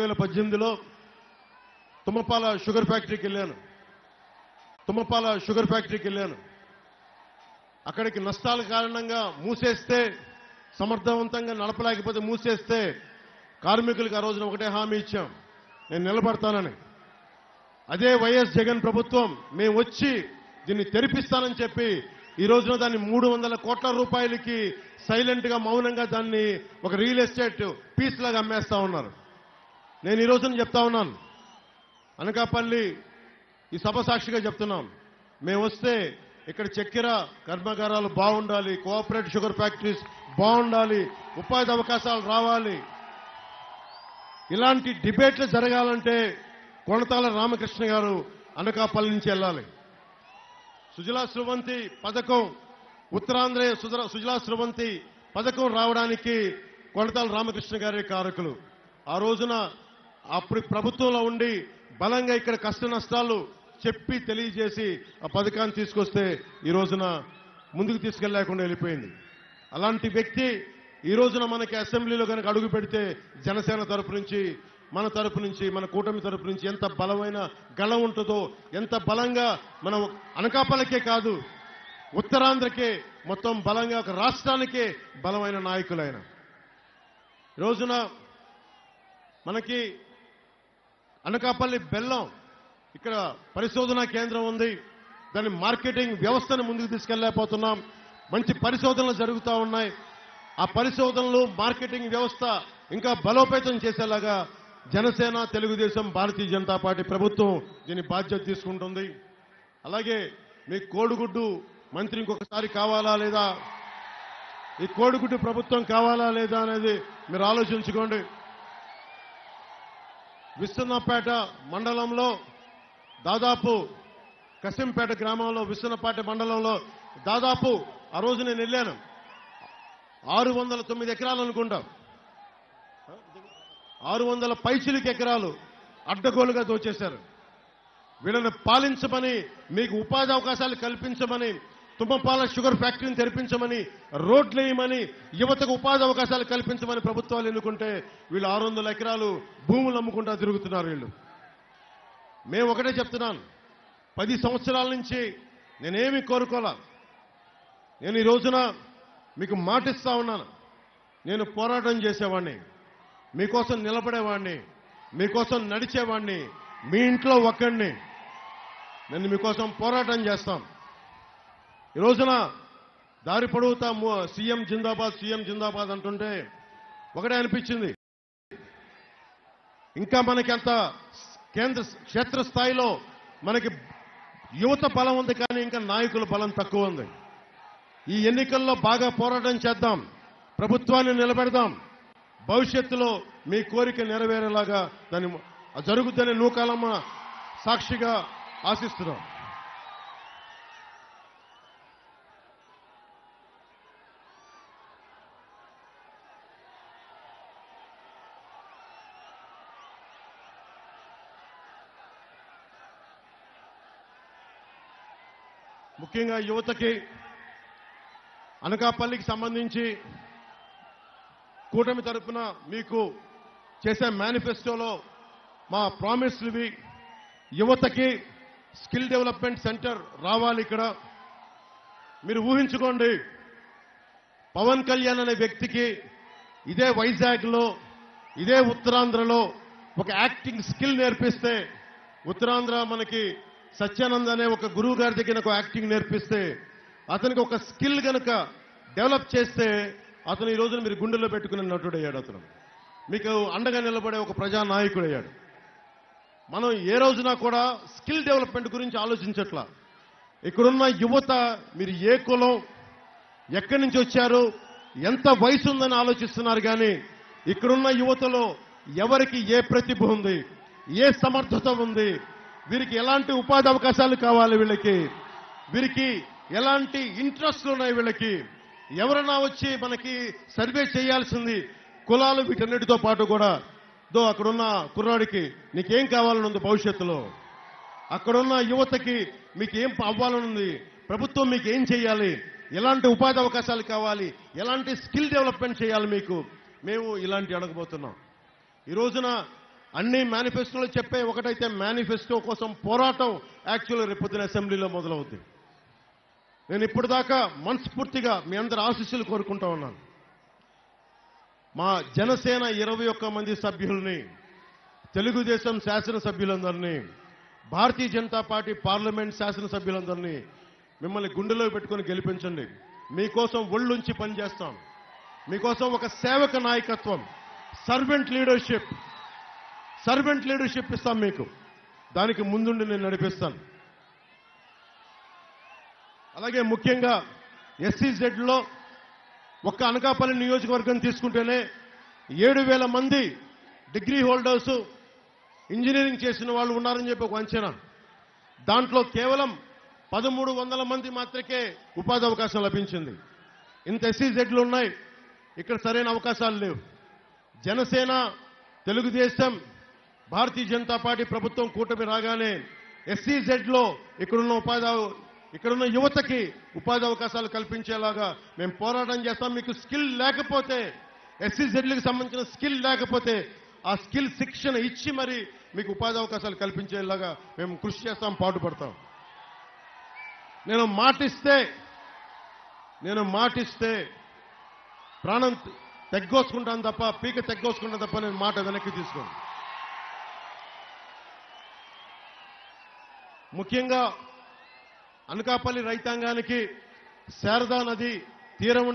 వేల పద్దెనిమిదిలో తుమ్మపాల షుగర్ ఫ్యాక్టరీకి వెళ్ళాను తుమ్మపాల షుగర్ ఫ్యాక్టరీకి వెళ్ళాను అక్కడికి నష్టాల కారణంగా మూసేస్తే సమర్థవంతంగా నడపలేకపోతే మూసేస్తే కార్మికులకు ఆ రోజున ఒకటే హామీ ఇచ్చాం నేను నిలబడతానని అదే వైఎస్ జగన్ ప్రభుత్వం మేము వచ్చి దీన్ని తెరిపిస్తానని చెప్పి ఈ రోజున దాన్ని మూడు వందల కోట్ల రూపాయలకి సైలెంట్ గా మౌనంగా దాన్ని ఒక రియల్ ఎస్టేట్ పీస్ లాగా అమ్మేస్తా ఉన్నారు నేను ఈ రోజున చెప్తా ఉన్నాను అనకాపల్లి ఈ సభ సాక్షిగా చెప్తున్నాం మేము వస్తే ఇక్కడ చక్కెర కర్మాగారాలు బాగుండాలి కోఆపరేటివ్ షుగర్ ఫ్యాక్టరీస్ బాగుండాలి ఉపాధి అవకాశాలు రావాలి ఇలాంటి డిబేట్లు జరగాలంటే కొనతాల రామకృష్ణ గారు అనకాపల్లి నుంచి వెళ్ళాలి సుజలా స్రవంతి పథకం ఉత్తరాంధ్ర సుజల- సుజలా స్రవంతి పథకం రావడానికి కొనతాల రామకృష్ణ గారే కారకులు ఆ రోజున అప్పుడు ప్రభుత్వంలో ఉండి బలంగా ఇక్కడ కష్ట నష్టాలు చెప్పి తెలియజేసి ఆ పథకాన్ని తీసుకొస్తే ఈ రోజున ముందుకు తీసుకెళ్లేకుండా వెళ్ళిపోయింది అలాంటి వ్యక్తి ఈ రోజున మనకి అసెంబ్లీలో కనుక అడుగు పెడితే జనసేన తరపు నుంచి మన తరపు నుంచి మన కూటమి తరపు నుంచి ఎంత బలమైన గళం ఉంటుందో ఎంత బలంగా మనం అనకాపలకే కాదు ఉత్తరాంధ్రకే మొత్తం బలంగా ఒక రాష్ట్రానికే బలమైన నాయకులైన ఈ రోజున మనకి అనకాపల్లి బెల్లం ఇక్కడ పరిశోధనా కేంద్రం ఉంది దాని మార్కెటింగ్ వ్యవస్థను ముందుకు తీసుకెళ్లేకపోతున్నాం మంచి పరిశోధనలు జరుగుతూ ఉన్నాయి ఆ పరిశోధనలు మార్కెటింగ్ వ్యవస్థ ఇంకా బలోపేతం చేసేలాగా జనసేన తెలుగుదేశం భారతీయ జనతా పార్టీ ప్రభుత్వం దీని బాధ్యత తీసుకుంటుంది అలాగే మీకు కోడిగుడ్డు మంత్రి ఇంకొకసారి కావాలా లేదా ఈ కోడిగుడ్డు ప్రభుత్వం కావాలా లేదా అనేది మీరు ఆలోచించుకోండి విశ్వన్నపేట మండలంలో దాదాపు కసింపేట గ్రామంలో విశ్వన్నపేట మండలంలో దాదాపు ఆ రోజు నేను వెళ్ళాను ఆరు వందల తొమ్మిది ఎకరాలు అనుకుంటా ఆరు వందల పైచిలికి ఎకరాలు అడ్డగోలుగా దోచేశారు వీళ్ళని పాలించమని మీకు ఉపాధి అవకాశాలు కల్పించమని తుమ్మపాల షుగర్ ఫ్యాక్టరీని తెరిపించమని రోడ్లు వేయమని యువతకు ఉపాధి అవకాశాలు కల్పించమని ప్రభుత్వాలు ఎన్నుకుంటే వీళ్ళు ఆరు వందల ఎకరాలు భూములు అమ్ముకుంటా తిరుగుతున్నారు వీళ్ళు మేము ఒకటే చెప్తున్నాను పది సంవత్సరాల నుంచి నేనేమి కోరుకోలా నేను ఈ రోజున మీకు మాటిస్తా ఉన్నాను నేను పోరాటం చేసేవాడిని మీకోసం నిలబడేవాడిని మీకోసం నడిచేవాడిని మీ ఇంట్లో ఒక్కడిని నేను మీకోసం పోరాటం చేస్తాం ఈ రోజున దారి పొడుగుతా ము- సీఎం జిందాబాద్ సీఎం జిందాబాద్ అంటుంటే ఒకటే అనిపించింది ఇంకా మనకి అంత కేంద్ర క్షేత్రస్థాయిలో మనకి యువత బలం ఉంది కానీ ఇంకా నాయకుల బలం తక్కువ ఉంది ఈ ఎన్నికల్లో బాగా పోరాటం చేద్దాం ప్రభుత్వాన్ని నిలబెడదాం భవిష్యత్తులో మీ కోరిక నెరవేరేలాగా దాన్ని జరుగుతుందని నూకాలమ్మ సాక్షిగా ఆశిస్తున్నాం ముఖ్యంగా యువతకి అనకాపల్లికి సంబంధించి కూటమి తరపున మీకు చేసే మేనిఫెస్టోలో మా ప్రామిస్లువి యువతకి స్కిల్ డెవలప్మెంట్ సెంటర్ రావాలి ఇక్కడ మీరు ఊహించుకోండి పవన్ కళ్యాణ్ అనే వ్యక్తికి ఇదే వైజాగ్లో ఇదే ఉత్తరాంధ్రలో ఒక యాక్టింగ్ స్కిల్ నేర్పిస్తే ఉత్తరాంధ్ర మనకి సత్యానంద్ అనే ఒక గురువు గారి దగ్గర ఒక యాక్టింగ్ నేర్పిస్తే అతనికి ఒక స్కిల్ గనుక డెవలప్ చేస్తే అతను ఈ రోజున మీరు గుండెల్లో పెట్టుకునే నటుడయ్యాడు అతను మీకు అండగా నిలబడే ఒక ప్రజానాయకుడయ్యాడు మనం ఏ రోజున కూడా స్కిల్ డెవలప్మెంట్ గురించి ఆలోచించట్లా ఇక్కడున్న యువత మీరు ఏ కులం ఎక్కడి నుంచి వచ్చారు ఎంత వయసు ఉందని ఆలోచిస్తున్నారు కానీ ఇక్కడున్న యువతలో ఎవరికి ఏ ప్రతిభ ఉంది ఏ సమర్థత ఉంది వీరికి ఎలాంటి ఉపాధి అవకాశాలు కావాలి వీళ్ళకి వీరికి ఎలాంటి ఇంట్రెస్ట్లు ఉన్నాయి వీళ్ళకి ఎవరైనా వచ్చి మనకి సర్వే చేయాల్సింది కులాలు వీటన్నిటితో పాటు కూడా దో అక్కడున్న కుర్రాడికి నీకేం కావాలని ఉంది భవిష్యత్తులో అక్కడున్న యువతకి మీకు ఏం అవ్వాలని ఉంది ప్రభుత్వం మీకు ఏం చేయాలి ఎలాంటి ఉపాధి అవకాశాలు కావాలి ఎలాంటి స్కిల్ డెవలప్మెంట్ చేయాలి మీకు మేము ఇలాంటి అడగబోతున్నాం ఈ రోజున అన్ని మేనిఫెస్టోలు చెప్పే ఒకటైతే మేనిఫెస్టో కోసం పోరాటం యాక్చువల్ రేపొద్దున అసెంబ్లీలో మొదలవుతుంది నేను ఇప్పటిదాకా మనస్ఫూర్తిగా మీ అందరి ఆశీస్సులు కోరుకుంటా ఉన్నాను మా జనసేన ఇరవై ఒక్క మంది సభ్యుల్ని తెలుగుదేశం శాసనసభ్యులందరినీ భారతీయ జనతా పార్టీ పార్లమెంట్ శాసనసభ్యులందరినీ మిమ్మల్ని గుండెలో పెట్టుకొని గెలిపించండి మీకోసం ఒళ్ళుంచి పనిచేస్తాం మీకోసం ఒక సేవక నాయకత్వం సర్వెంట్ లీడర్షిప్ సర్వెంట్ లీడర్షిప్ ఇస్తాం మీకు దానికి ముందుండి నేను నడిపిస్తాను అలాగే ముఖ్యంగా ఎస్సీజెడ్లో ఒక్క అనకాపల్లి నియోజకవర్గం తీసుకుంటేనే ఏడు వేల మంది డిగ్రీ హోల్డర్స్ ఇంజనీరింగ్ చేసిన వాళ్ళు ఉన్నారని చెప్పి ఒక అంచనా దాంట్లో కేవలం పదమూడు వందల మంది మాత్రకే ఉపాధి అవకాశం లభించింది ఇంత ఎస్సీజెడ్లు ఉన్నాయి ఇక్కడ సరైన అవకాశాలు లేవు జనసేన తెలుగుదేశం భారతీయ జనతా పార్టీ ప్రభుత్వం కూటమి రాగానే ఎస్సీజెడ్లో ఇక్కడున్న ఉపాధి అవ- ఇక్కడున్న యువతకి ఉపాధి అవకాశాలు కల్పించేలాగా మేము పోరాటం చేస్తాం మీకు స్కిల్ లేకపోతే ఎస్సీజెడ్లకు సంబంధించిన స్కిల్ లేకపోతే ఆ స్కిల్ శిక్షణ ఇచ్చి మరి మీకు ఉపాధి అవకాశాలు కల్పించేలాగా మేము కృషి చేస్తాం పాటుపడతాం నేను మాటిస్తే నేను మాటిస్తే ప్రాణం తెగ్గోసుకుంటాను తప్ప పీక తెగ్గోసుకుంటాను తప్ప నేను మాట వెనక్కి తీసుకోను ముఖ్యంగా అనకాపల్లి రైతాంగానికి శారదా నది తీరం